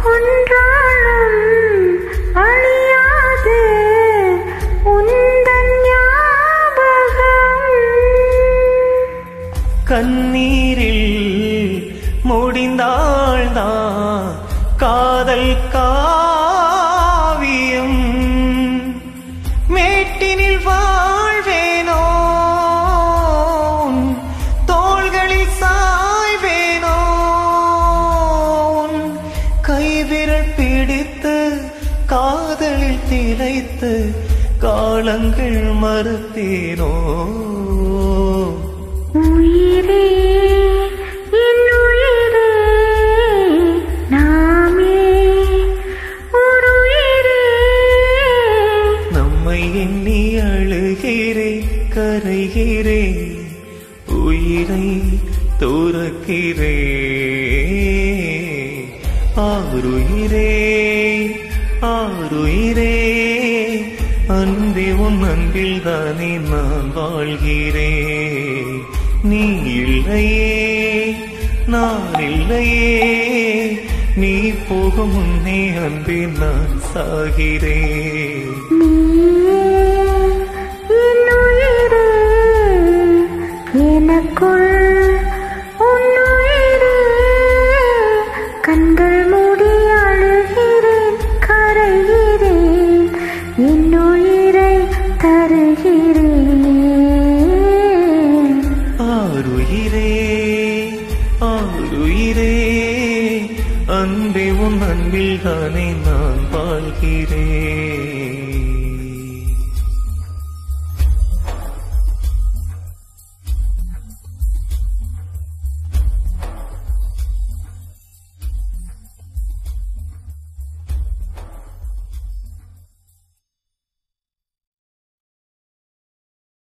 ஒன்றாலும் அழியாது உந்தன் ஞாபகம் கண்ணீரில் முடிந்தாள்தான் காதல் காவியம் மேட்டினில் வாழ்வேனோ உன் தோள்களில் சாய்வேனோ உன் கைவிரல் பிடித்து காதலில் திளைத்து காலங்கள் மறுத்தேனோ உயிரே என் உயிரே நாமே ஒரு உயிரே நம்மை எண்ணி அழுகிறேன் கரைகிறேன் உயிரை துறக்கிறேன் ஆறுயிரே ஆறுயிரே அன்பே உன் அன்பில் தானே நான் வாழ்கிறேன் நீ இல்லையே நான் இல்லையே நீ போகும் முன்னே அன்பே நான் சாகிறேன் நீயே என் உயிரே எனக்குள் உன் உயிரே கண்கள் மூடி அழுகிறேன் கரைகிறேன் என் உயிரை தருகிறேன் ஆறுயிரே ஆறுயிரே அன்பே உன் அன்பில் தானே நான் வாழ்கிறேன்